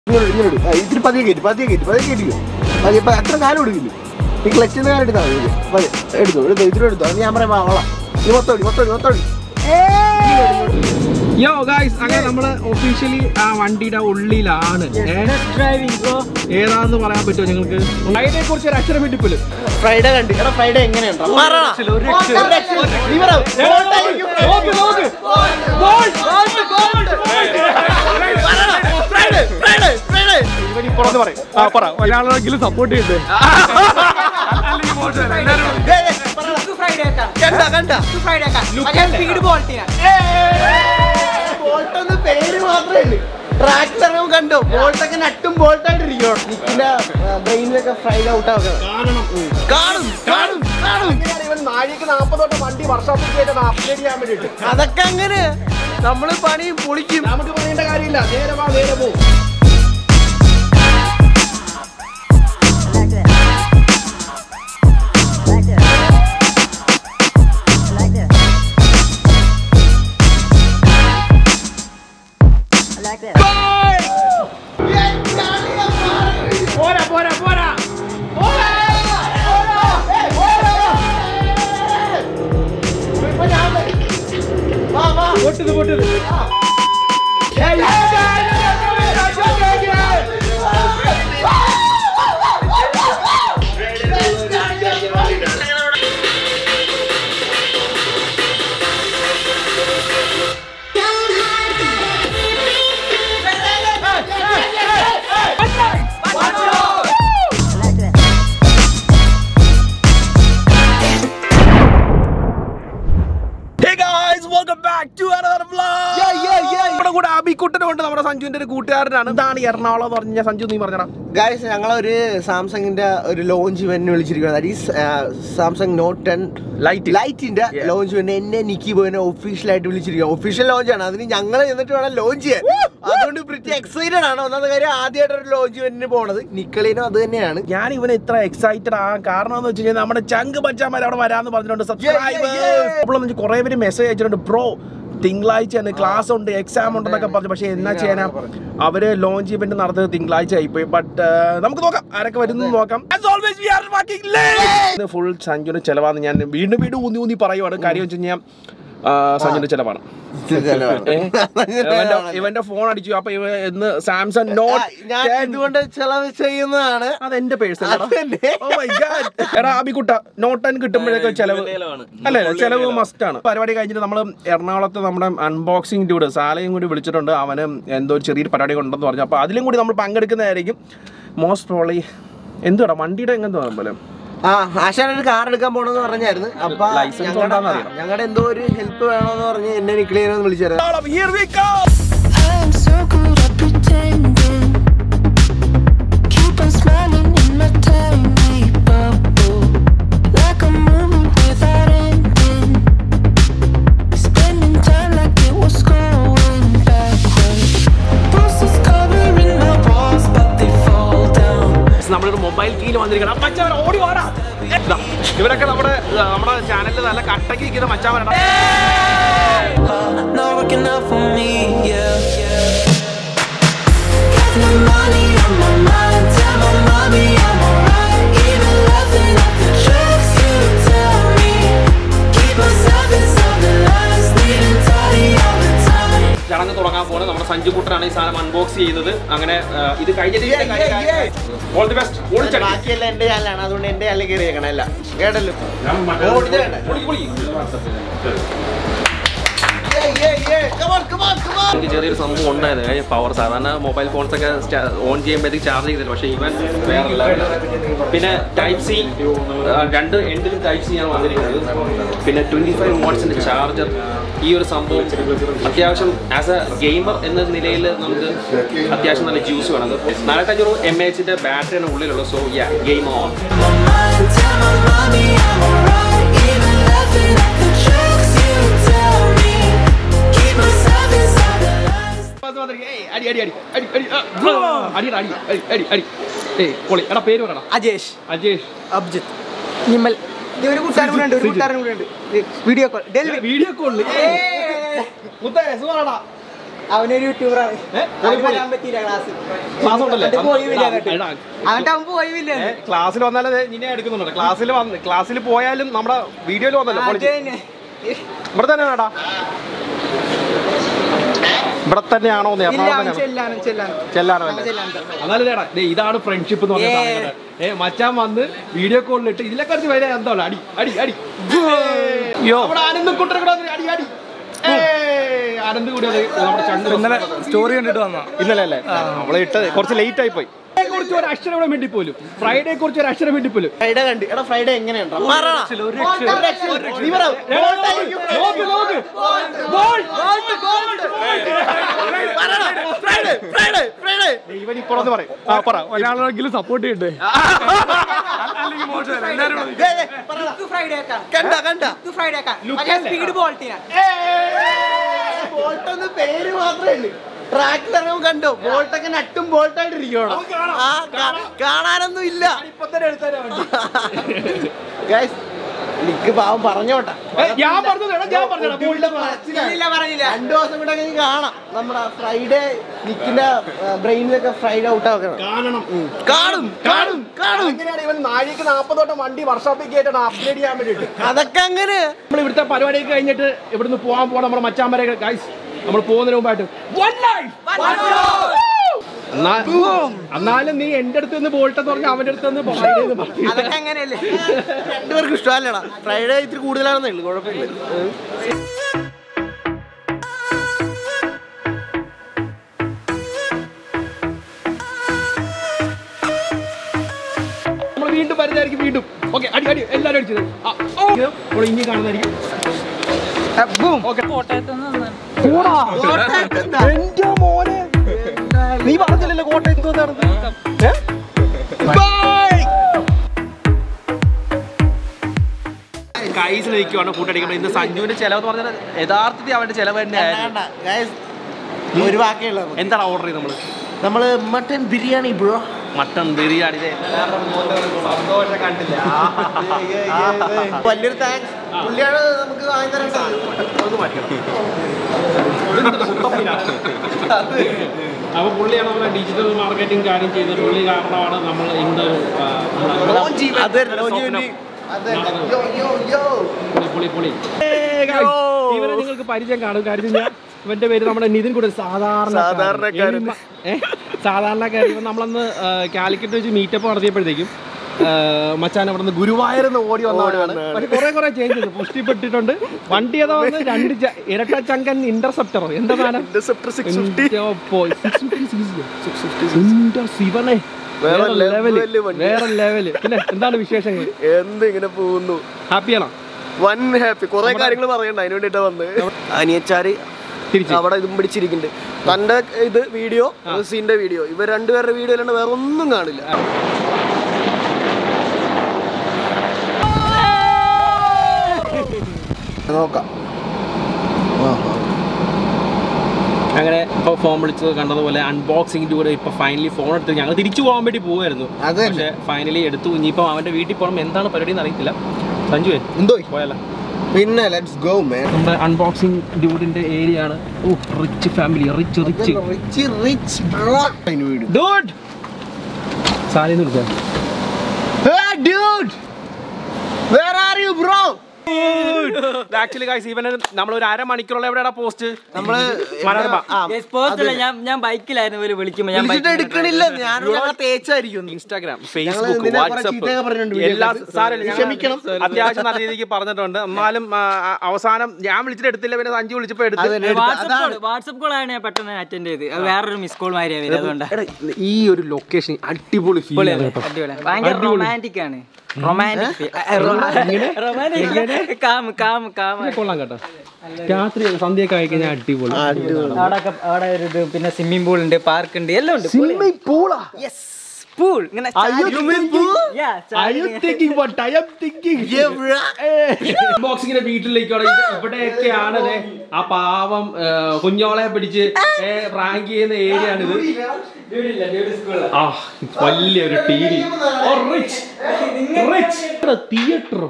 ഇങ്ങനെ ഇങ്ങനെ ഇട്. ആ, ഇത്തിരി പതിയെ കയറ്റി പതിയെ കയറ്റി പതിയെ കയറ്റിക്കോ പതിയെ ഇപ്പൊ എത്ര കാലം എടുക്കില്ല ഈ ക്ലച്ചിൽ നിന്ന് കാലം എടുത്താൽ മതി ഇത്. പതിയെ എടുത്തോ എടുത്തോ ഇത്തിരി എടുത്തോ അത് ഞാൻ പറയാം വാളാം ഇത് മൊത്തം ഓടി മൊത്തം ഓടി മൊത്തം ഓടി യോ ഗായ്സ് അങ്ങനെ നമ്മള് ഒഫീഷ്യലി ആ വണ്ടിയുടെ ഉള്ളിലാണ് ഏ? ഏതാന്ന് പറയാൻ പറ്റുമോ നിങ്ങൾക്ക് അതിനെ കുറിച്ച് ഒരു അക്ഷരം വിട്ടിപ്പില് ഫ്രൈഡേ കണ്ട് എടാ ഫ്രൈഡേ എങ്ങനെയുണ്ടോ ഒരാളെങ്കിലും സപ്പോർട്ട് ചെയ്തേ ബോൾട്ടൊന്ന് പേര് മാത്രമേ ഉള്ളൂ ട്രാക്ടറും കണ്ടോ ബോൾട്ടൊക്കെ നട്ടും ബോൾട്ടായിട്ട് ഇരിക്കണം നിക്കിന്റെ ബ്രെയിനിലൊക്കെ ഫ്രൈഡ് ഔട്ട് ആക്കണം കാണും കാണും കാണും ഇവൻ നാഴിക്ക് നാപ്പതോട്ട് വണ്ടി വർഷോപ്പിൽ അപ്ഡേറ്റ് ചെയ്യാൻ വേണ്ടിട്ട് അതൊക്കെ അങ്ങനെ നമ്മള് പണി പൊളിക്കും നമുക്ക് പറയേണ്ട കാര്യമില്ല നേരെ വാ നേരെ പോ പോരാ പോരാ പോരാ പൊട്ടത് പൊട്ടത് Hey guys, welcome back to another vlog. നമ്മുടെ കൂടെ അബിക്കുട്ടനുണ്ട് നമ്മുടെ സഞ്ജുവിന്റെ ഒരു കൂട്ടുകാരനാണ് ഇതാണ് ഈ എറണാകുളം എന്ന് പറഞ്ഞ സഞ്ജു നീ പറഞ്ഞടാ ഗായ്സ് ഞങ്ങളൊരു സാംസങ്ങിന്റെ ഒരു ലോഞ്ച് ഇവന്റിന് വിളിച്ചിരിക്കുന്നത് that is Samsung Note ten lite ലൈറ്റിന്റെ ലോഞ്ച് ഇവന്റ് എന്നെ നിക്കി പോയിനെ ഒഫീഷ്യലായിട്ട് വിളിച്ചിരിക്കുക ഒഫീഷ്യൽ ലോഞ്ച് ആണ് അതിന് ഞങ്ങൾ എന്നിട്ട് വേണം ലോഞ്ച് ചെയ്യാൻ അതുകൊണ്ട് പ്രിറ്റി എക്സൈറ്റഡ് ആണ് ഒന്നാമത്തെ കാര്യം ആദ്യമായിട്ട് ഒരു ലോഞ്ച് ഇവന്റിന് പോണത് നിക്കളീനും അത് തന്നെയാണ് ഞാൻ ഇവന് ഇത്ര എക്സൈറ്റഡ് ആ കാരണം എന്ന് വെച്ച് കഴിഞ്ഞാൽ നമ്മുടെ ചങ്ക് ബച്ചാമാർ അവിടെ വരാന്ന് പറഞ്ഞിട്ടുണ്ട് സബ്സ്ക്രൈബേഴ്സ് അപ്പോൾ കുറെ പേര് മെസ്സേജ് അയച്ചിട്ടുണ്ട് ബ്രോ തിങ്കളാഴ്ച ക്ലാസ് ഉണ്ട് എക്സാം ഉണ്ടെന്നൊക്കെ പറഞ്ഞു പക്ഷെ എന്നാ ചെയ്യാനാ അവര് ലോഞ്ച് ഇവന്റ് നടത്തുന്നത് തിങ്കളാഴ്ച ആയിപ്പോയി ബട്ട് നമുക്ക് നോക്കാം ആരൊക്കെ വരുന്നു നോക്കാം ഫുൾ സഞ്ജുവിന്റെ ചെലവാന്ന് ഞാൻ വീണ്ടും വീണ്ടും ഊന്നി ഊന്നി പറയുവാണ് കാര്യം വെച്ച് കഴിഞ്ഞാൽ സഞ്ജുവിന്റെ ചെലവാണ് ഏ? ഇവന്റെ ഇവന്റെ ഫോൺ അടിച്ചു അപ്പൊ ഇവ ഇന്ന് സാംസങ് ആ, നോട്ട് ഞാൻ ഇതുകൊണ്ട് ചെലവ് ചെയ്യുന്നതാണ് അതെന്റെ പേഴ്സൺ അതെന്നെ. എടാ അബിക്കുട്ട നോട്ടൻ കിട്ടുമ്പോഴൊക്കെ ചെലവ് അല്ലേ ചെലവ് മസ്റ്റ് ആണ് പരിപാടി കഴിഞ്ഞിട്ട് നമ്മൾ എറണാകുളത്ത് നമ്മുടെ അൺബോക്സിംഗ് ഡ്യൂഡ് സാലയും കൂടി വിളിച്ചിട്ടുണ്ട് അവന് എന്തോ ഒരു ചെറിയൊരു പരിപാടി ഉണ്ടെന്ന് പറഞ്ഞു അപ്പോൾ അതിലും കൂടി നമ്മൾ പങ്കെടുക്കുന്നതായിരിക്കും മോസ്റ്റ് പ്രോളി എന്തുവാടാ വണ്ടിയുടെ എങ്ങനത്തെ പോലെ ആ ആശാൻ ഒരു കാർ എടുക്കാൻ പോണെന്ന് പറഞ്ഞായിരുന്നു അപ്പൊ License ഉണ്ടോന്ന് അറിയണം. ഞങ്ങളുടെ എന്തോ ഒരു ഹെൽപ്പ് വേണമെന്ന് പറഞ്ഞ് എന്നെ നിക്കളീനൊന്ന് വിളിച്ചായിരുന്നു Here we go! I'm so good at pretending. Keep on smiling in my tiny bubble, like a movie without ending. Spending time like it was going backwards. Bruises covering my walls, but they fall down. നമ്മളൊരു mobile കീയിൽ വന്നിരിക്കണം മച്ചാവൻ ഓടി വാടാ ദാ, ഇവരൊക്കെ നമ്മുടെ നമ്മുടെ ചാനലിൽ നല്ല കട്ടക്ക് ഇരിക്കുന്ന മച്ചാവനാണ് Not working out for me, yeah. Got no money on my mind. Tell my mommy I'm alright. Even laughing at the jokes you tell me. Keep myself inside the lines. Needing tidy all the time. ചടങ്ങ് തുടങ്ങാൻ പോകുന്നത് നമ്മുടെ സഞ്ജു കുട്ടനാണ് ഈ സാധനം unbox ചെയ്യുന്നത് അങ്ങനെ ആ, ഇത് കഴിഞ്ഞിട്ട് ഓൾ ദി ബെസ്റ്റ് ഓടിച്ചടി ബാക്കിയെല്ലാം എന്റെ ചാനലാണ് അതുകൊണ്ട് എന്റെ ചാനലിൽ കയറി കേൾക്കണം എല്ലാം കേട്ടല്ലോ ഓ, ഇത് വേണ്ട. പൊളി, പൊളി. Yeah, yeah, yeah. Come on, come on, come on. എനിക്ക് ചെറിയൊരു സംഭവം ഉണ്ടായത് പവർ സാധാരണ മൊബൈൽ ഫോൺസ് ഒക്കെ ഓൺ ചെയ്യുമ്പോഴത്തേക്ക് ചാർജ് ചെയ്തില്ല പക്ഷേ ഇവൻ വേറെ ലെവലാണ്. പിന്നെ ടൈപ്പ് സി രണ്ട് എൻഡിലും ടൈപ്പ് സി ആണ് വന്നിരിക്കുന്നത് പിന്നെ ട്വന്റി ഫൈവ് വാട്ട്സിന്റെ ചാർജർ ഈ ഒരു സംഭവം അത്യാവശ്യം ആസ് എ ഗെയിമർ എന്ന നിലയിൽ നമുക്ക് അത്യാവശ്യം നല്ല ജ്യൂസ് വേണം നാലത്തഞ്ഞൂറ് എം എച്ചിന്റെ ബാറ്ററിയാണ് ഉള്ളിലുള്ളത് so yeah game on Mind, tell my mommy I'm alright. Even laughing at the jokes you tell me. Keep myself inside the lines. അടി അടി അടി അടി അടി അടി അടി അടി അടി അടി ഏയ് പൊളി എടാ പേര് പറയണം അജേഷ് അജേഷ് അബ്ജിത്ത് നിമ്മൽ ദേ ഒരു കൂട്ടുകാരൻ കൂടെ ഉണ്ട് ഒരു കൂട്ടുകാരൻ കൂടെ ഉണ്ട് വീഡിയോ കോൾ ഡെലിവറി വീഡിയോ കോളിൽ മുത്തേ സുഖമാടാ അവനൊരു യൂട്യൂബറാണ് ഏ? അവന് വരാൻ പറ്റിയില്ല ക്ലാസ് ക്ലാസ് ഉണ്ടല്ലേ എന്നിട്ട് പോയില്ല എന്നിട്ട്. എടാ, അവന്റെ അവൻ പോയില്ല ഏ, ക്ലാസ്സിൽ വന്നാലേ നിന്നെ എടുക്കുന്നുണ്ട് ക്ലാസ്സിൽ വന്ന് ക്ലാസ്സിൽ പോയാലും നമ്മുടെ വീഡിയോയിൽ വന്നല്ലോ പൊളിച്ച്. ഇവിടെ തന്നെയാടാ ഇവിടെ തന്നെയാണോ എന്ന് ഇല്ല എറണാകുളം അവൻ തന്നെയാണോ ചെല്ലാനും ചെല്ലാനും ചെല്ലാനോ അവൻ ചെല്ലാനും അതല്ലേടാ ദേ ഇതാണ് ഫ്രണ്ട്ഷിപ്പ് എന്ന് പറഞ്ഞ ഏ. സാധനം കേട്ടോ. ഏ മച്ചാൻ വന്ന് വീഡിയോ കോളിലിട്ട് ഇതിലൊക്കെ കുറച്ച് വരെ എന്താ അടി അടി അടി നമ്മുടെ ആനന്ദ് കുട്ടരെ കൂടെ വന്ന് അടി അടി ഏയ്, ആനന്ദ് കൂടി അത് നമ്മുടെ ചന്ദ്രൻ ഇന്നലെ സ്റ്റോറി കണ്ടിട്ട് വന്നാ ഇന്നലെ അല്ലേ നമ്മളെ ഇട്ടത് കുറച്ച് ലേറ്റ് ആയി പോയി കുറിച്ച് ഒരു അക്ഷരം ഇവിടെ വേണ്ടി പോലും ഫ്രൈഡേ കുറിച്ച് ഒരു അക്ഷരം വേണ്ടി പോലും ഫ്രൈഡേ കണ്ട് എടാ ഫ്രൈഡേ എങ്ങനെയുണ്ടോ നോക്ക് നോക്ക് ബോൾ ഇവൻ ഇപ്പോഴൊന്ന് പറയും ആ പറ ഒരാളെങ്കിലും സപ്പോർട്ട് ചെയ്യണ്ടേ അല്ലെങ്കിൽ മോശമല്ല എല്ലാവരും ഫ്രൈഡേ ആക്കാം കണ്ട കണ്ട ഫ്രൈഡേ ആക്കാം Look പക്ഷേ അല്ലേ? സ്പീഡ് ബോൾട്ടിനാ ബോൾട്ട് ഒന്ന് പേര് മാത്രമേ ഉള്ളൂ ട്രാക്കിൽ കണ്ടോ ബോൾട്ടൊക്കെ നട്ടും ബോൾട്ടായിട്ട് ഇരിക്കണം ആ കാ- കാണാനൊന്നും ഇല്ല ഇപ്പൊ തന്നെ എടുത്താലും ഗൈസ് നിക്ക് പാവം പറഞ്ഞോട്ടെ ഞാൻ പറഞ്ഞു ഞാൻ പറഞ്ഞു ബോൾട്ട് പറച്ചിലാണ്. ഇല്ല പറഞ്ഞില്ല രണ്ടു ദിവസം കൂടെ കഴിഞ്ഞ് കാണാം നമ്മുടെ ഫ്രൈഡേ നിക്കിന്റെ ബ്രെയിനിലൊക്കെ ഫ്രൈഡേ ഔട്ട് ആക്കണം കാണണം കാണും കാണും കാണും അങ്ങനെയാണ് ഇവൻ നാഴിക്ക് നാൽപ്പതോട്ടം വണ്ടി വർഷോപ്പിൽ കയറ്റണം അപ്ഗ്രേഡ് ചെയ്യാൻ വേണ്ടിയിട്ട് അതൊക്കെ അങ്ങനെ നമ്മൾ ഇവിടുത്തെ പരിപാടിയൊക്കെ കഴിഞ്ഞിട്ട് ഇവിടുന്ന് പോകാൻ പോകണം നമ്മുടെ മച്ചാമ്പരെ ഗൈസ് നമ്മൾ പോകുന്നതിന് മുമ്പായിട്ട് One life! എന്നാ- എന്നാലും നീ എന്റെ അടുത്ത് നിന്ന് ബോൾട്ടെന്ന് പറഞ്ഞ അവന്റെ അടുത്ത് നിന്ന് ബോൾട്ട് എന്ന് പറഞ്ഞു. അതൊക്കെ അങ്ങനെയല്ലേ രണ്ടുപേർക്കും ഇഷ്ടമല്ലടാ ഫ്രൈഡേ ഇത്തിരി കൂടുതലാണെന്നേ ഉള്ളൂ കുഴപ്പമില്ല നമ്മൾ വീണ്ടും വരുന്നതായിരിക്കും വീണ്ടും ഓക്കെ അടി അടി എല്ലാവരും അടിച്ചത് ആ, ഓ. നമ്മൾ ഇനി കാണുന്നതായിരിക്കും ഓക്കെ എന്റെ മോനെ നീ പറഞ്ഞില്ലല്ലോ കോട്ടയം എന്തോന്നാണ് കൈസിൽ നിൽക്കുവാണ് ഫുഡ് അടിക്കുന്നത് ഇന്ന് സഞ്ജുവിന്റെ ചെലവ് എന്ന് പറഞ്ഞാൽ യഥാർത്ഥത്തിൽ അവന്റെ ചെലവ് തന്നെയായിരുന്നു ഗൈസ് ഒരു വാക്കേ ഉള്ളൂ നമുക്ക്. എന്താണ് ഓർഡർ ചെയ്ത് നമ്മള് നമ്മള് mutton biryani bro mutton biryani ഇത് സന്തോഷം കണ്ടില്ല വലിയൊരു താങ്ക്സ് പുള്ളിയാണ് നമുക്ക് വാങ്ങി തരേണ്ടത് അപ്പൊ പുള്ളിയാണ് നമ്മളെ ഡിജിറ്റൽ മാർക്കറ്റിംഗ് കാര്യം ചെയ്തത് പുള്ളി കാരണമാണ് നമ്മൾ ഇന്ന് ആ, നമ്മളെ ലോഞ്ച് അതെ ലോഞ്ച് സ്വപ്നം. വേണ്ടി അതെ യോ യോ യോ പുളി പുളി പുളി ഇവരെ നിങ്ങൾക്ക് പരിചയം കാണും കാര്യം ഞാൻ ഇവന്റെ പേര് നമ്മുടെ നിതിൻ കൂടെ സാധാരണ സാധാരണക്കാരൻ. സാധാരണക്കാരൻ ഇവൻ നമ്മളന്ന് ആ, കാലിക്കറ്റ് വെച്ച് മീറ്റപ്പ് നടത്തിയപ്പോഴത്തേക്കും ആ, മച്ചാൻ അവിടെ നിന്ന് ഗുരുവായൂർന്ന് ഓടി വന്നവനാണ് പക്ഷെ കുറെ കുറെ ചേഞ്ച് ചെയ്തു പുഷ്ടിപ്പെട്ടിട്ടുണ്ട് വണ്ടി ഏതാ വന്ന് രണ്ട് ച- ഇരട്ട ചങ്കൻ ഇന്റർസെപ്റ്ററോ എന്താ സാധനം എന്റെ പോയി. 650 എന്റെ ശിവനെ വേറെ ലെവല് വേറെ ലെവല് പിന്നെ എന്താണ് വിശേഷങ്ങൾ എന്ത് ഇങ്ങനെ പോകുന്നു ഹാപ്പിയാണോ വൺ ഹാപ്പി കുറെ കാര്യങ്ങൾ പറയണ്ട അതിന് വേണ്ടിട്ടാ വന്ന് അനിയച്ചാര് തിരിച്ച് അവിടെ ഇതും പിടിച്ചിരിക്കുന്നുണ്ട് തന്റെ ഇത് വീഡിയോ സീന്റെ വീഡിയോ ഇവർ രണ്ടുപേരുടെ വീഡിയോ അല്ലാണ്ട് വേറെ ഒന്നും കാണില്ല നോക്കാം അങ്ങനെ ഇപ്പോൾ ഫോൺ വിളിച്ചത് കണ്ടതുപോലെ അൺബോക്സിംഗിന്റെ കൂടെ ഇപ്പൊ ഫൈനലി ഫോൺ എടുത്ത് ഞങ്ങൾ തിരിച്ചു പോകാൻ വേണ്ടി പോവായിരുന്നു അത് തന്നെ. പക്ഷേ ഫൈനലി എടുത്തു ഇനിയിപ്പോൾ അവന്റെ വീട്ടിൽ പോകണം എന്താണ് പരിപാടി എന്ന് അറിയത്തില്ല സഞ്ജുവേ എന്തോ പോയാലോ പിന്നെ ലെറ്റ്സ് ഗോ മാൻ നമ്മുടെ അൺബോക്സിംഗ് ഡ്യൂഡിന്റെ ഏരിയ ആണ് oh rich family rich rich rich rich bro അതിന് വീട് ഡൂഡ് സാലിന്ന് വിളിച്ചാ dude where are you bro actually guys ഇവന് നമ്മൾ ഒരു അരമണിക്കൂറുള്ള എവിടെയാണ് പോസ്റ്റ് നമ്മള് മനോരമ പോസ്റ്റല്ല ഞാൻ ഞാൻ ബൈക്കിലായിരുന്നു ഇവര് വിളിക്കുമ്പോ ഞാൻ വിളിച്ചിട്ട് എടുക്കണില്ല ഞാൻ ഞങ്ങളെ തേച്ചായിരിക്കും ഇൻസ്റ്റാഗ്രാം ഞങ്ങള് ഫേസ്ബുക്ക് ഇതിനെ കുറെ വാട്സപ്പ് ചീത്തയൊക്കെ പറഞ്ഞിട്ടുണ്ട് വീഡിയോ എല്ലാ കണ്ടിട്ട്. സാരമില്ല ഞങ്ങൾ ക്ഷമിക്കണം. അത്യാവശ്യം നല്ല രീതിക്ക് പറഞ്ഞിട്ടുണ്ട് എന്നാലും ആ, ആ, അവസാനം ഞാൻ വിളിച്ചിട്ട് എടുത്തില്ല പിന്നെ സഞ്ജു വിളിച്ചപ്പോ എടുത്ത് അത് തന്നെ എടുത്ത്. വാട്സപ്പ് അതാണ്. കോൾ വാട്സപ്പ് കോൾ ആണ് ഞാൻ പെട്ടെന്ന് അറ്റൻഡ് ചെയ്ത് അത് വേറൊരു മിസ് കോൾ മാതിരിയാ വരും അതുകൊണ്ടാണ് എടാ, ഈ ഒരു ലൊക്കേഷൻ അടിപൊളി ഫീൽ അടിപൊളി ഭയങ്കര റൊമാൻറ്റിക് ആണ് romantic romantic calm calm calm കൊള്ളാം കേട്ടോ രാത്രി സന്ധ്യയൊക്കെ ആയി കഴിഞ്ഞാൽ അടിപൊളി അവിടെ അവിടെ ഒരു ഇത് പിന്നെ സ്വിമ്മിംഗ് പൂൾ ഉണ്ട് പാർക്ക് ഉണ്ട് എല്ലാം ഉണ്ട് സ്വിമ്മിംഗ് പൂളാ യെസ് പൂൾ ഇങ്ങനെ Yeah, ബോക്സിങ്ങിന്റെ വീട്ടിലേക്കാണ് ഇത് ഇവിടെയൊക്കെയാണ് ദേ ആ പാവം ഏ, കുഞ്ഞോളെ പിടിച്ച് റാങ്ക് ചെയ്യുന്ന ഏരിയ ആണിത് ആ വലിയൊരു ടി വി തിയേറ്ററോ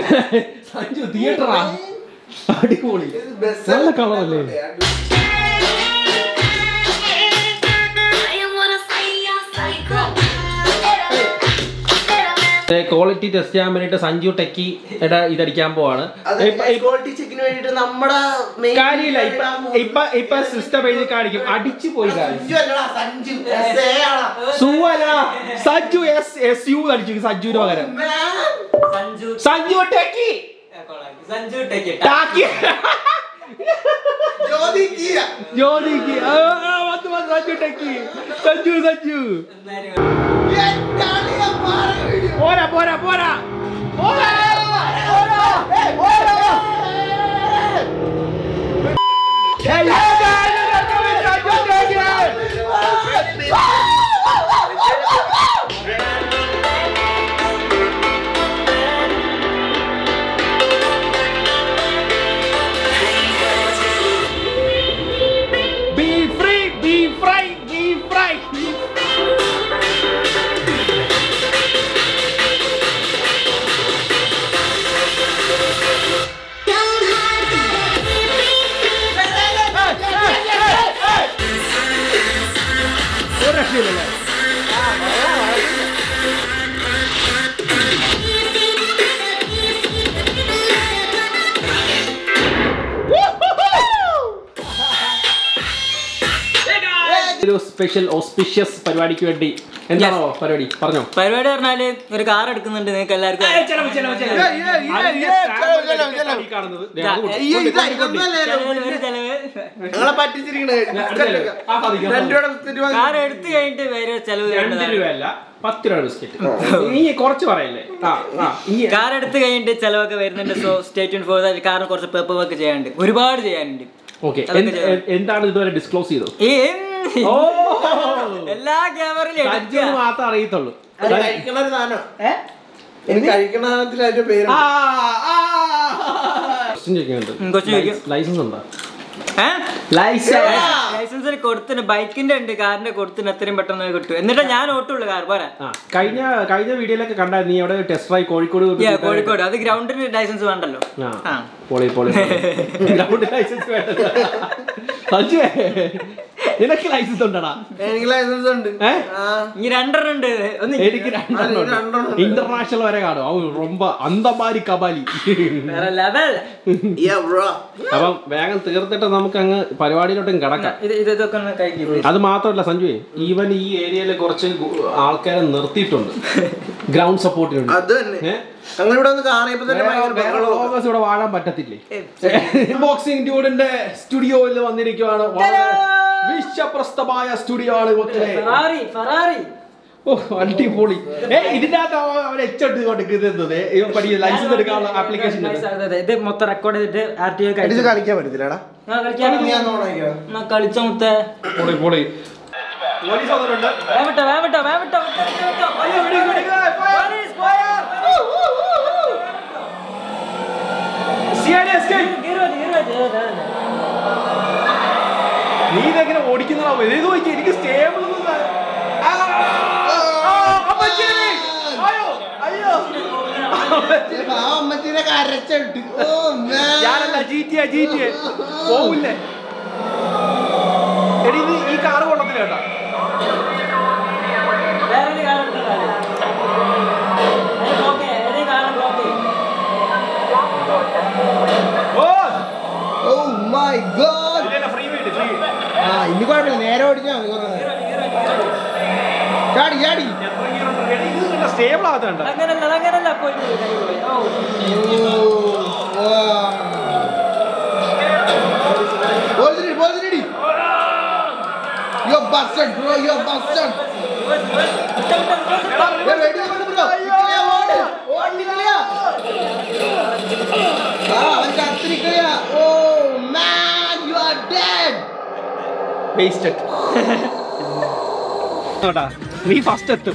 സഞ്ജു തിയേറ്ററാ അടിപൊളി നല്ല കളറല്ലേ ക്വാളിറ്റി ടെസ്റ്റ് ചെയ്യാൻ വേണ്ടിട്ട് സഞ്ജു ടെക്കി ഇതടിക്കാൻ പോവാണ് ഇപ്പ- ഇപ്പ- ക്വാളിറ്റി ചെക്കിന് വേണ്ടിട്ട് നമ്മുടെ main കാര്യമില്ല ഇപ്പൊ ഇപ്പൊ ഇപ്പൊ സിസ്റ്റം എഴുതി കാണിക്കും അടിച്ചു പോയി കാര്യം സഞ്ജു അല്ലടാ, സഞ്ജു SA ആടാ. സുവല സഞ്ജു എസ് എസ് യു അടിച്ചു സഞ്ജുവിന് പകരം Man. Sanju Sanju techie Sanju techie ടാക്കി ജ്യോതി കീയ. ജ്യോതിക്ക് ആ, ആ, വന്ന് വന്ന് സഞ്ജു ടെക്കി സഞ്ജു സഞ്ജു എന്താണ് ഞാൻ പറയുന്നത്? പോരാ പോരാ പോരാ പോരാ Be free, be free, be free. ഒരു രക്ഷയില്ലല്ലേ ഒരു സ്പെഷ്യൽ ഓസ്പിഷ്യസ് പരിപാടിക്ക് വേണ്ടി എന്താണോ പരിപാടി പറഞ്ഞോ പരിപാടി പറഞ്ഞാല് ഒരു കാർ എടുക്കുന്നുണ്ട് നിങ്ങൾക്ക് എല്ലാവർക്കും ഏയ്, ഏയ്, ഏയ്, ചെലവ്, ചെലവ്, ചെലവ്. കാണുന്നത് ഈ ഇതാ, ഇതൊന്നുമല്ല ചെലവ്, ഒരു ചെലവ് ഞങ്ങളെ പറ്റിച്ചിരിക്കണേ രണ്ടു രൂപയുടെ ബിസ്ക്കറ്റ് വാങ്ങി. കാർ എടുത്തു കഴിഞ്ഞിട്ട് വേറെ ചെലവ് രണ്ട് വേണ്ടതാണ്. രൂപയല്ല പത്ത് രൂപ ബിസ്ക്കറ്റ് നീ കുറച്ച് പറയല്ലേ ആ ആ ഇനി കാർ എടുത്തു കഴിഞ്ഞിട്ട് ചെലവൊക്കെ വരുന്നുണ്ട് സോ സ്റ്റേറ്റ് ഫോർ കാറിന് കുറച്ച് പേപ്പർ വർക്ക് ചെയ്യാനുണ്ട് ഒരുപാട് ചെയ്യാനുണ്ട് ഓക്കെ അതൊക്കെ ചെയ്യാം. എന്താണ് ഇതുവരെ ഡിസ്ക്ലോസ് ചെയ്തത് ഈ ഓ എല്ലാ ക്യാമറയിലും സഞ്ജുവിന് എടുക്കുക. മാത്രം അറിയത്തുള്ളൂ അത് കഴിക്കണ ഒരു സാധനം എനിക്ക് കഴിക്കണ സാധനത്തിൽ അതിന്റെ പേര് ആ, ആ. Question ചോദിക്കുന്നുണ്ട്. ഉം, question ചോദിക്കും. ലൈസൻസ് ഉണ്ടോ ഏ? ലൈസൻസ് ലൈസൻസിന് കൊടുത്തിന് ബൈക്കിന്റെ ഉണ്ട് കാറിന്റെ കൊടുത്തിന് എത്രയും പെട്ടെന്ന് കിട്ടും എന്നിട്ട് ഞാൻ ഓട്ടുള്ളൂ കാർ പോരാ ആ കഴിഞ്ഞ കഴിഞ്ഞ വീഡിയോയിലൊക്കെ കണ്ടാ നീ അവിടെ ടെസ്റ്റ് ഡ്രൈവ് കോഴിക്കോട് പോയിട്ട് Yeah, കോഴിക്കോട് അത് ഗ്രൗണ്ടിന് ലൈസൻസ് വേണ്ടല്ലോ ആ ആ. പോളി പോളി ഗ്രൗണ്ട് ലൈസൻസ് വേണ്ട സഞ്ജുവേ നിനക്ക് ലൈസൻസ് ഉണ്ടടാ എനിക്ക് ലൈസൻസ് ഉണ്ട് ഏ? ആ. ഇനി രണ്ടെണ്ണം ഉണ്ട് ഒന്ന് എനിക്ക് രണ്ടെണ്ണം രണ്ടെണ്ണം ഉണ്ട്. ഇന്റർനാഷണൽ വരെ കാണും അവ ரொம்ப അന്തമാരി കബാലി വേറെ ലെവൽ Yeah, bro. അപ്പം വേഗം തീർത്തിട്ട് നമുക്ക് അങ്ങ് പരിപാടിയിലോട്ടും കിടക്കാം ഇത് ഇത് ഇതൊക്കെ ഒന്ന് കഴിക്കും അത് മാത്രമല്ല സഞ്ജുവേ ഈവൻ ഈ ഏരിയയിൽ കുറച്ച് ഗു- ആൾക്കാരെ നിർത്തിയിട്ടുണ്ട് ഗ്രൗണ്ട് സപ്പോർട്ടിനുണ്ട് അത് തന്നെ ഞങ്ങളിവിടെ ഒന്ന് കാറിയപ്പോ തന്നെ ഭയങ്കര വേറെ ബഹളവും. ലോകസ് ഇവിടെ വാഴാൻ പറ്റത്തില്ലേ ബോക്സിംഗ് ഡ്യൂഡിന്റെ സ്റ്റുഡിയോയിൽ വന്നിരിക്കുവാണ് വളരെ വിശ്വപ്രസ്തമായ സ്റ്റുഡിയോ ആണ് കൊച്ചിലെ ഫെറാറി ഫെറാറി ഓ അടിപൊളി ഏ ഇതിന്റെ അകത്ത് അവൻ എച്ചോട്ട് കൊടുക്കുന്നത് ഇവൻ പഠിക്കുന്ന ലൈസൻസ് എടുക്കാനുള്ള ആപ്ലിക്കേഷൻ ഇത് മൊത്തം റെക്കോർഡ് ചെയ്തിട്ട് ആർ ടി ഇത് കളിക്കാൻ പറ്റത്തില്ലടാ ഞാൻ ഓണാക്കിയോ കളിച്ച മുത്തേ പൊളി പൊളി പോലീസ് വന്നിട്ടുണ്ട് വേവിട്ടോ വേവിട്ടോ വേവിട്ടോ നീ ഇതെങ്ങനെ ഓടിക്കുന്നതാ ഇത് നോക്കി എനിക്ക് സ്റ്റേബിൾ ആ അമ്മച്ചീനെ കരച്ചിട്ട് ഓ man. ഞാനല്ല ജി ടി ജി ടി പോവില്ലേ എടി ഇത് ഈ കാറ് കൊള്ളത്തില്ല കേട്ടാ വേറെ കാർ എടുത്താലേ ബ്ലോക്ക് ഏതേ car block oh Oh my god. Free വീട് ഫ്രീ ആ ഇനി കുഴപ്പമില്ല നേരെ ഓടിച്ചാ മതി കുറേ നേരം. ചാടി ചാടി സ്റ്റേബിൾ ആകത്തണ്ട അങ്ങനല്ല അങ്ങനല്ല പോയി പോയി, കൈ പോയി ഓ Positive, positive. You're busted, bro. You're busted. You're ready, bro. നിക്കളിയാ, ഓട്. ഓട്, നിക്കളിയാ. ആ, അവൻ ചത്തിരിക്കളിയാ. Oh, man, you are dead. Wasted കേട്ടാ നീ ഫസ്റ്റ് എത്തും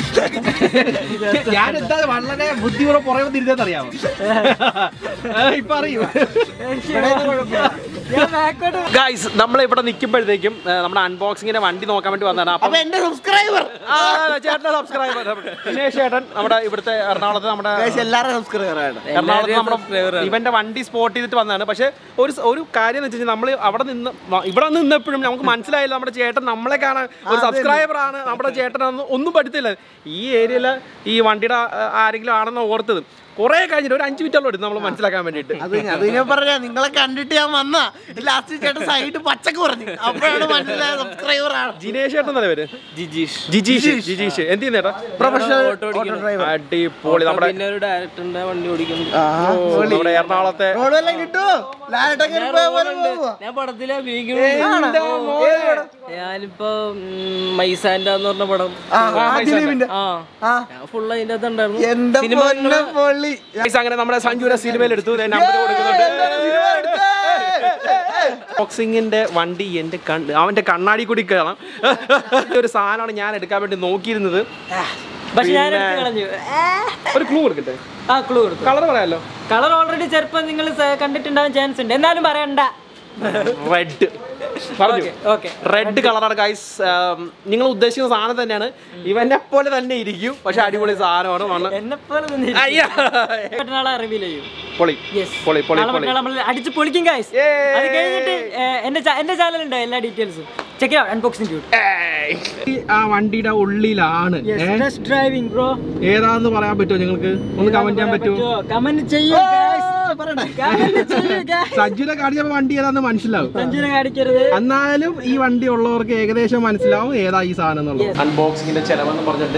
ഞാൻ എന്താ വളരെ ബുദ്ധിപൂർവ്വം പുറകെ തിരിച്ചെന്നറിയാമോ ഇപ്പൊ അറിയൂ ഇവിടെ ഒന്നും കുഴപ്പമില്ല. ഞാൻ ബാക്കോട്ട് ഗൈസ് നമ്മൾ ഇവിടെ നിൽക്കുമ്പോഴത്തേക്കും നമ്മുടെ അൺബോക്സിങ്ങിന്റെ വണ്ടി നോക്കാൻ വേണ്ടി വന്നതാണ് അപ്പം അപ്പൊ എന്റെ സബ്സ്ക്രൈബർ ആ, ചേട്ടന്റെ സബ്സ്ക്രൈബർ ദിനേശ് ചേട്ടൻ നമ്മുടെ ഇവിടുത്തെ എറണാകുളത്ത് നമ്മുടെ എല്ലാരും സബ്സ്ക്രൈബർ ആണ് എറണാകുളത്ത് നമ്മുടെ ഇവന്റെ വണ്ടി സ്പോട്ട് ചെയ്തിട്ട് വന്നതാണ് പക്ഷെ ഒരു സ- ഒരു കാര്യം എന്ന് വെച്ചാൽ നമ്മൾ അവിടെ നിന്ന് വ- ഇവിടെ നിന്നപ്പോഴും നമുക്ക് മനസ്സിലായില്ല നമ്മുടെ ചേട്ടൻ നമ്മളെ കാണാൻ ഒരു സബ്സ്ക്രൈബർ ആണ് നമ്മുടെ ചേട്ടനാണെന്ന് ഒന്നും പഠിത്തില്ല ഈ ഏരിയയില് ഈ വണ്ടിയുടെ ആ- ആരെങ്കിലും ആണെന്ന് ഓർത്തത് കുറെ കഴിഞ്ഞിട്ട് ഒരു അഞ്ച് മിനിറ്റോളം എടുത്ത് നമ്മൾ മനസ്സിലാക്കാൻ വേണ്ടിയിട്ട് അത് അത് ഞാൻ പറഞ്ഞ നിങ്ങളെ കണ്ടിട്ട് ഞാൻ വന്ന ലാസ്റ്റ് ചേട്ടൻ സൈഡ് പച്ചക്ക് പറഞ്ഞു അപ്പോഴാണ് മനസ്സിലായ സബ്സ്ക്രൈബർ ആണ് ജിനേഷ് ചേട്ടൻ എന്നല്ലേ പേര് ജിജീഷ് ജിജീഷ് ജിജീഷ് എന്ത് ചെയ്യുന്നേട്ടാ പ്രൊഫഷണൽ ഓട്ടോ ഓടിക്കുന്നു. അടിപൊളി നമ്മുടെ പിന്നെ ഒരു ഡയറക്ടറിന്റെ വണ്ടി ഓടിക്കുന്നു ഓ, നമ്മുടെ എറണാകുളത്തെ റോഡ് വല്ലതും കിട്ടുമോ ലാലട്ടൊക്കെ പോയ പോലെ പോവുക ഞാൻ പടത്തിലെ അഭിനയിക്കുന്നു ഞാനിപ്പോ ഉം, മൈസാന്റെ എന്ന് പറഞ്ഞ പടം ആ, ആ, ദിലീപിന്റെ ആ ആ ഞാൻ ഫുൾ അതിന്റെ അകത്ത് ഉണ്ടായിരുന്നു എന്താ സിനിമ പൊന്നെ പൊള്ളി Guys, അങ്ങനെ നമ്മുടെ സഞ്ജുവിനെ സിനിമയിൽ എടുത്തു നമ്പർ കൊടുക്കുന്നുണ്ട് ബോക്സിങ്ങിന്റെ വണ്ടി എന്റെ കണ്ണ് അവന്റെ കണ്ണാടി കൂടി കാണാം ഒരു സാധനമാണ് ഞാൻ എടുക്കാൻ വേണ്ടി നോക്കിയിരുന്നത് പക്ഷെ ഞാൻ പിന്നെ- എടുത്ത് കളഞ്ഞു ഒരു ക്ലൂ കൊടുക്കട്ടെ ആ ക്ലൂ കൊടുത്തു കളർ പറയാലോ കളർ ഓൾറെഡി ചെറുപ്പം നിങ്ങൾ കണ്ടിട്ടുണ്ടാവാൻ ചാൻസ് ഉണ്ട് എന്നാലും പറയണ്ട റെഡ് പറഞ്ഞു ഓക്കെ ഓക്കെ റെഡ് കളറാണ് ഗൈസ് നിങ്ങൾ ഉദ്ദേശിക്കുന്ന സാധനം തന്നെയാണ് ഇവനെ പോലെ തന്നെ ഇരിക്കും പക്ഷെ അടിപൊളി സാധനമാണ് വന്ന് എന്നെ പോലെ അയ്യാ മറ്റന്നാളെ റിവീൽ ചെയ്യും പൊളി യെസ് പൊളി പൊളി പൊളി നമ്മൾ അടിച്ച് പൊളിക്കും ഗൈസ് Yay! അത് കഴിഞ്ഞിട്ട് ഏ, എന്റെ ചാ- എന്റെ ചാനലുണ്ട് എല്ലാ ഡീറ്റെയിൽസും ചെക്ക് അൺബോക്സിംഗ് ഈ ആ വണ്ടിയുടെ ഉള്ളിലാണ് ഏ? ഡ്രൈവിംഗ് ബ്രോ ഏതാന്ന് പറയാൻ പറ്റുമോ നിങ്ങൾക്ക് ഒന്ന് കമന്റ് ചെയ്യാൻ പറ്റുമോ കമന്റ് ചെയ്യൂ കമന്റ് ചെയ്യൂ guys. സജ്ജുനെ കാണിച്ചപ്പോ വണ്ടി ഏതാന്ന് മനസ്സിലാവും സഞ്ജുനെ കാണിക്കരുത് എന്നാലും ഈ വണ്ടി ഉള്ളവർക്ക് ഏകദേശം മനസ്സിലാവും ഏതാ ഈ സാധനം എന്നുള്ളത് അൺബോക്സിങ്ങിന്റെ ചെലവെന്ന് പറഞ്ഞിട്ട്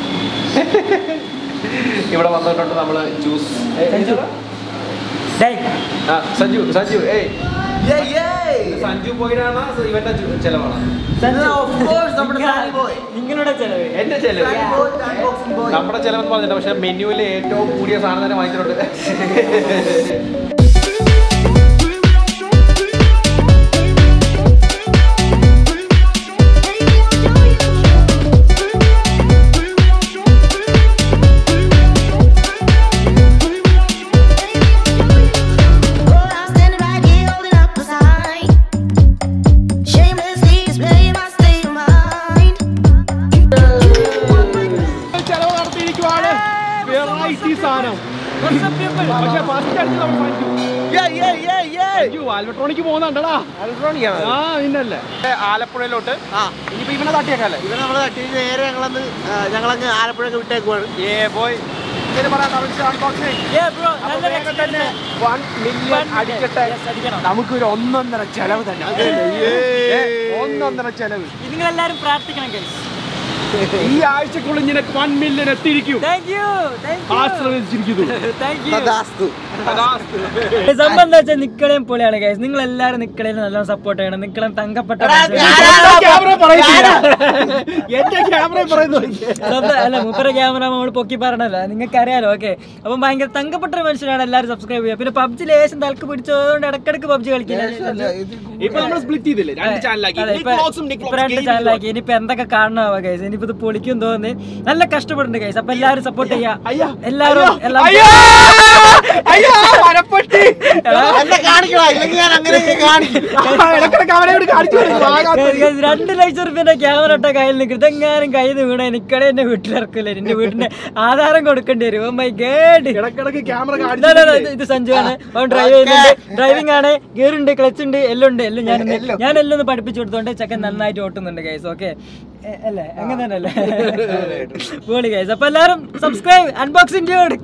ഇവിടെ വന്നിട്ടുണ്ട് നമ്മള് ജ്യൂസ് ഡേയ്, സഞ്ജു സഞ്ജു ഏയ് സഞ്ജു പോയിട്ടാണ് ഇവന്റെ ജു- ചെലവാണ് സഞ്ജു, നമ്മുടെ സാരി boy. നിങ്ങളുടെ ചെലവ് എന്റെ ചെലവ് നമ്മുടെ ചെലവെന്ന് പറഞ്ഞിട്ട് പക്ഷെ മെനുവിൽ ഏറ്റവും കൂടിയ സാധനം തന്നെ വാങ്ങിച്ചിട്ടുണ്ട് Oh, I'm standing right here holding up a sign. Shamelessly displaying my state of mind. ചെലവ് നടത്തിയിരിക്കുവാണ് വെറൈറ്റി സാധനം പക്ഷെ ഫസ്റ്റ് അടിച്ച് നമ്മൾ സഞ്ജു സഞ്ജു ആൽബട്രോണിക്ക് പോകുന്നുണ്ടടാ ആ പിന്നല്ലേ ആലപ്പുഴയിലോട്ട് ഇനിയിപ്പോ ഇവനെ തട്ടിയേക്കല്ലേ ഇവരെ നമ്മള് തട്ടി നേരെ ഞങ്ങളന്ന് ആ, ഞങ്ങളങ്ങ് ആലപ്പുഴക്ക് വിട്ടേക്കുവാണ് ഏ ബോയ് ഇതിന് പറയാം അൺബോക്സിംഗ് Yeah, bro, നല്ല വേഗം തന്നെ വൺ മില്യൺ അടിക്കട്ടെ Yes, അടിക്കണം. നമുക്കൊരു ഒന്നൊന്നര ചെലവ് തന്നെ ഏ, ഒന്നൊന്നര ചെലവ് നിങ്ങൾ എല്ലാരും പ്രാർത്ഥിക്കണം ഗൈസ് ഈ ആഴ്ചക്കുള്ളിൽ നിനക്ക് വൺ മില്യൺ എത്തിയിരിക്കും താങ്ക് യു താങ്ക് ആശ്രയിച്ചിരിക്കുന്നു യു താങ്ക് യു തഥാസ്തു. സംഭവം എന്താ വെച്ചാൽ നിക്കളയും പൊളിയാണ് ഗൈസ് നിങ്ങൾ എല്ലാവരും നിക്കളയും നല്ലോണം സപ്പോർട്ട് ചെയ്യണം നിക്കളും തങ്കപ്പെട്ട ക്യാമറ പറയുന്നില്ല എന്റെ ക്യാമറ പറയുന്നു സ്വന്തം- അല്ല മൂപ്പര ക്യാമറ നമ്മൾ പൊക്കി പറഞ്ഞല്ലോ നിങ്ങൾക്ക് അറിയാലോ ഓക്കെ അപ്പം ഭയങ്കര തങ്കപ്പെട്ട ഒരു മനുഷ്യനാണ് എല്ലാവരും സബ്സ്ക്രൈബ് ചെയ്യുക പിന്നെ പബ്ജി ലേശം തലക്ക് പിടിച്ചതുകൊണ്ട് ഇടക്കിടക്ക് പബ്ജി കളിക്കില്ല ഇപ്പൊ നമ്മൾ സ്പ്ലിറ്റ് ചെയ്തില്ലേ രണ്ട് ചാനലാക്കി അതെ, ഇപ്പൊ- ഇപ്പൊ രണ്ട് ചാനലാക്കി ഇനിയിപ്പോ എന്തൊക്കെ കാണണമാവാ ഗൈസ് ഇനിയിപ്പോ ഇത് പൊളിക്കും തോന്നി നല്ല കഷ്ടപ്പെടുന്നുണ്ട് ഗൈസ് അപ്പൊ എല്ലാവരും സപ്പോർട്ട് ചെയ്യാ അയ്യോ, എല്ലാവരും എല്ലാം എന്നെ കാണിക്കണോ ഇല്ലെങ്കിൽ ഞാൻ അങ്ങനെ കാണിക്കും Guys, രണ്ട് ലക്ഷം റുപ്യന്റെ ക്യാമറ ഇട്ട കയ്യിൽ നിൽക്കും ഇതെങ്ങാനും കയ്യിൽ നിന്ന് വീണ എനിക്കടെ എന്നെ വീട്ടിലിറക്കില്ല എന്റെ വീടിന്റെ ആധാരം കൊടുക്കേണ്ടി വരും ഓ മൈ ഗേഡ് ഇടക്കിടക്ക് ക്യാമറ ഇതാ, ഇതാ, ഇതാ, ഇത് സഞ്ജു ആണ് അവൻ ഡ്രൈവ് ചെയ്യുന്നുണ്ട് ഡ്രൈവിംഗ് ആണ് ഗിയർ ഉണ്ട് ക്ലച്ച് ഉണ്ട് എല്ലാം ഉണ്ട് എല്ലാം ഞാൻ ഇന്ന് ഞാൻ എല്ലാം ഒന്ന് പഠിപ്പിച്ചു കൊടുത്തോണ്ട് ചെക്കൻ നന്നായിട്ട് ഓട്ടുന്നുണ്ട് ഗൈസ് ഓക്കെ അല്ലേ അങ്ങനെ തന്നെ അല്ലേ പോളി ഗൈസ് അപ്പൊ എല്ലാരും സബ്സ്ക്രൈബ് അൺബോക്സിംഗ് ചെയ്യോട്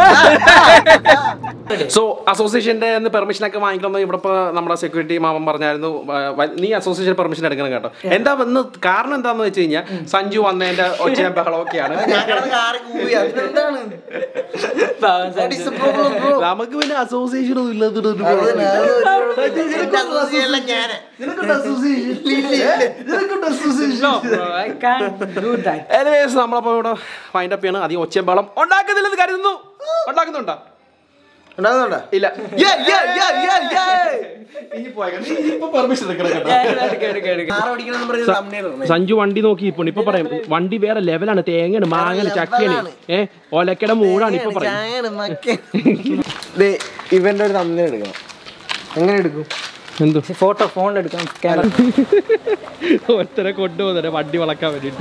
സോ അസോസിയേഷന്റെ പെർമിഷൻ ഒക്കെ വാങ്ങിക്കണം ഇവിടെ ഇപ്പൊ നമ്മുടെ സെക്യൂരിറ്റി മാമൻ പറഞ്ഞായിരുന്നു ആ, വ- നീ അസോസിയേഷൻ പെർമിഷൻ എടുക്കണം കേട്ടോ എന്താ വന്ന് കാരണം എന്താന്ന് വെച്ച് കഴിഞ്ഞാൽ സഞ്ജു വന്നതിന്റെ ഒച്ചയും ബഹളമൊക്കെയാണ് ഞങ്ങളത് കാറി കൂവി അതിനെന്താണ് What is the problem, bro? നമുക്ക് പിന്നെ അസോസിയേഷൻ ഒന്നും ഇല്ലാത്ത എന്റെ association ലെ ഞാന്. ഇല്ല, ഇല്ല. I can do that anyways നമ്മളപ്പോ ഇവിടെ ഫൈൻഡ് അപ്പ് ചെയ്യണം അധികം ഒച്ചയും ബഹളം ഉണ്ടാക്കുന്നില്ലെന്ന് കരുതുന്നു ഉണ്ടാക്കുന്നുണ്ടോ ഉണ്ടാകുന്നുണ്ടോ? ഇല്ല Yeah, yeah, yeah, yeah, yeah. ഇനി പോയേക്കാം. നീ ഇപ്പൊ പെർമിഷൻ എടുക്കണം കേട്ടോ കാർ ഓടിക്കണമെന്ന് പറഞ്ഞ് thumbnail ഇടണേ. സഞ്ജു വണ്ടി നോക്കി ഇപ്പൊ ഇപ്പൊ പറയും വണ്ടി വേറെ ലെവലാണ് തേങ്ങയാണ് മാങ്ങയാണ് ചക്കയാണ് ഏ ഒലക്കട മൂടാണ് ഇപ്പൊ പറയും ചായയാണ് മക്കൻ. ദേ, ഇവന്റെ ഒരു തമ്മിൽ എടുക്കണം എങ്ങനെ എടുക്കും എന്തോ ഫോട്ടോ ഫോണിലെടുക്കാം ക്യാമറ ഒറ്റരെ കൊണ്ടുപോകുന്നെ വണ്ടി വളക്കാൻ വേണ്ടിട്ട്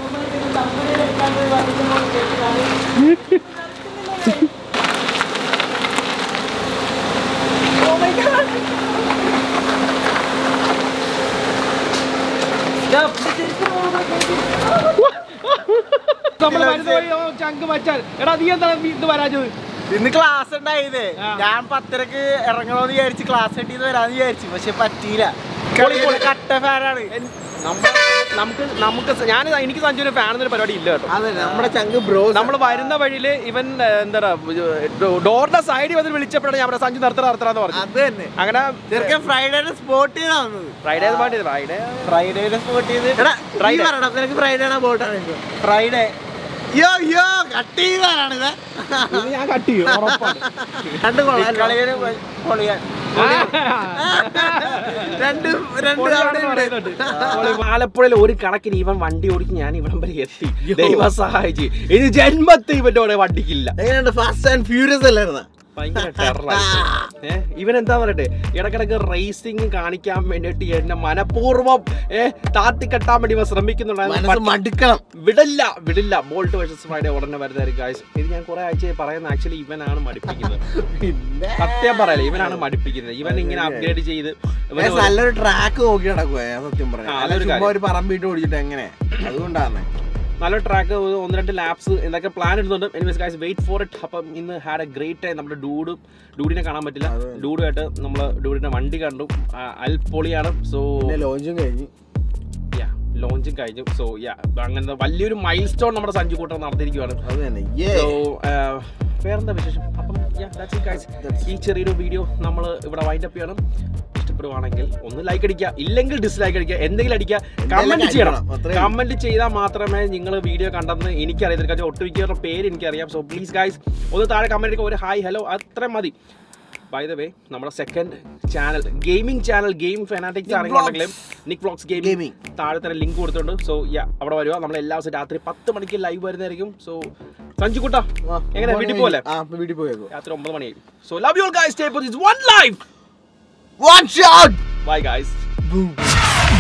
നമ്മൾ വരുന്ന വഴി ഓ, ചങ്ക് മച്ചാൻ എടാ നീ എന്താണ് ഇത് വരാഞ്ഞത് ഇന്ന് ക്ലാസ് ഉണ്ടായത് ഞാൻ പത്തരക്ക് ഇറങ്ങണമെന്ന് വിചാരിച്ച് ക്ലാസ് കെട്ടിന്ന് വരാന്ന് വിചാരിച്ചു പക്ഷെ പറ്റിയില്ല പൊളി, പൊളി. കട്ട ഫാനാണ് നമ്മ- നമുക്ക് നമുക്ക് സ- ഞാൻ എനിക്ക് സഞ്ജുവിന് ഫാൻ എന്നൊരു പരിപാടി ഇല്ല കേട്ടോ അതെ നമ്മുടെ ചങ്ക് ബ്രോ നമ്മൾ വരുന്ന വഴിയില് ഇവൻ ഏ, എന്താ ഡോറിന്റെ സൈഡിൽ വന്ന് വിളിച്ചപ്പോഴാണ് ഞാൻ പറഞ്ഞത്, സഞ്ജു നിർത്തറ നിർത്തറാന്ന് പറഞ്ഞു അത് തന്നെ അങ്ങനെ ചെറുക്കൻ ഫ്രൈഡേയുടെ സ്പോട്ട് ചെയ്താ വന്നത് ഫ്രൈഡേ പാട്ട് ഫ്രൈഡേ ഫ്രൈഡേയുടെ സ്പോട്ട് ചെയ്ത് എടാ Friday. നീ പറയണം നിനക്ക് ഫ്രൈഡേ ആണോ ബോട്ടാണ് ഫ്രൈഡേ യോ യോ കട്ട് ചെയ്താലാണ് ഇത് ഇത് ഞാൻ കട്ട് ചെയ്യും ഉറപ്പാണ് രണ്ട് കൊള്ളാം കളിയൊരു പൊളിയാൻ രണ്ട് രണ്ട് അവിടെ ഉണ്ട് ആലപ്പുഴയിൽ ഒരു കണക്കിന് ഇവൻ വണ്ടി ഓടിച്ച് ഞാൻ ഇവിടം വരെ എത്തി ദൈവം സഹായിച്ച് ഇത് ജന്മത്തെ ഇവന്റെ കൂടെ വണ്ടിക്കില്ല എങ്ങനെയുണ്ട് ഫാസ്റ്റ് ആൻഡ് ഫ്യൂരിയസ് അല്ലായിരുന്ന ഭയങ്കര ടെററായി ഏഹ് ഇവൻ എന്താ പറയട്ടെ ഇടക്കിടക്ക് റേസിംഗ് കാണിക്കാൻ വേണ്ടിയിട്ട് എന്നെ മനഃപൂർവ്വം ഏഹ് താത്തി കെട്ടാൻ വേണ്ടി ഇവൻ ശ്രമിക്കുന്നുണ്ടായിരുന്നു മനസ്സ് മടുക്കണം വിടില്ല വിടില്ല ബോൾട്ട് വേഴ്സസ് ഫ്രൈഡേ ഉടനെ വരുന്നതായിരിക്കും ഗായ്സ് ഇത് ഞാൻ കുറെ ആഴ്ചയായി പറയുന്ന ആക്ച്വലി ഇവനാണ് മടിപ്പിക്കുന്നത് സത്യം പറയല്ലേ ഇവനാണ് മടിപ്പിക്കുന്നത് ഇവൻ ഇങ്ങനെ അപ്ഗ്രേഡ് ചെയ്ത് ഇവന് ഏ, നല്ലൊരു ട്രാക്ക് നോക്കി നടക്കുവേ സത്യം ആ, പറയാം അതൊരു ചുമ്മാ കാര്യം. ഒരു പറമ്പിട്ട് ഓടിച്ചിട്ട് എങ്ങനെ അതുകൊണ്ടാണ് നല്ല ട്രാക്ക് ഒന്ന് രണ്ട് ലാപ്സ് എന്തൊക്കെ പ്ലാൻ ഇടുന്നുണ്ട് anyways guys wait for it അപ്പം ഇന്ന് ഹാഡ് എ ഗ്രേറ്റ് ടൈം നമ്മുടെ ഡൂഡ് ഡൂഡിനെ കാണാൻ പറ്റില്ല ഡൂഡുമായിട്ട് നമ്മൾ ഡൂഡിന്റെ വണ്ടി കണ്ടു ആ, അൽപൊളിയാണ് സോ പിന്നെ ലോഞ്ചും കഴിഞ്ഞു യാ ലോഞ്ചും കഴിഞ്ഞു സോ യാ അങ്ങനത്തെ വലിയൊരു മൈൽ സ്റ്റോൺ നമ്മുടെ സഞ്ജു കൂട്ടം നടത്തിയിരിക്കുകയാണ് അത് തന്നെ സോ വേറെന്താ വിശേഷം അപ്പം yeah, that's it guys. ഈ ചെറിയൊരു വീഡിയോ നമ്മൾ ഇവിടെ വൈൻഡ് അപ്പ് ചെയ്യണം ഇഷ്ടപ്പെടുവാണെങ്കിൽ ഒന്ന് ലൈക്ക് അടിക്കുക ഇല്ലെങ്കിൽ ഡിസ്ലൈക്ക് അടിക്കുക എന്തെങ്കിലും അടിക്കുക കമന്റ് ചെയ്യണം അടിക്കണം. അത്രേ ഉള്ളൂ. കമന്റ് ചെയ്താൽ മാത്രമേ നിങ്ങൾ വീഡിയോ കണ്ടെന്ന് എനിക്കറിയത്തില്ല കാരണം ഒട്ടുമിക്കവരുടെ പേര് എനിക്കറിയാം സോ പ്ലീസ് ഗൈസ് ഒന്ന് താഴെ കമന്റ് അടിക്കുക ഒരു ഹായ് ഹലോ അത്ര മതി ബൈ ദ വേ നമ്മുടെ second channel gaming channel game fanatics ആണെങ്കിലും നിക് വ്ളോഗ്സ് ഗെയിമിംഗ് Gaming. താഴെ തന്നെ ലിങ്ക് കൊടുത്തിട്ടുണ്ട് സോ യാ അവിടെ വരുക നമ്മൾ എല്ലാ ദിവസവും രാത്രി പത്ത് മണിക്ക് ലൈവ് വരുന്നതായിരിക്കും സോ സഞ്ജു കുട്ട എങ്ങനെ വീട്ടിൽ പോലെ ആ വീട്ടിൽ പോയേക്കോ രാത്രി ഒമ്പത് മണിയായി so love you guys stay for this one life watch out bye guys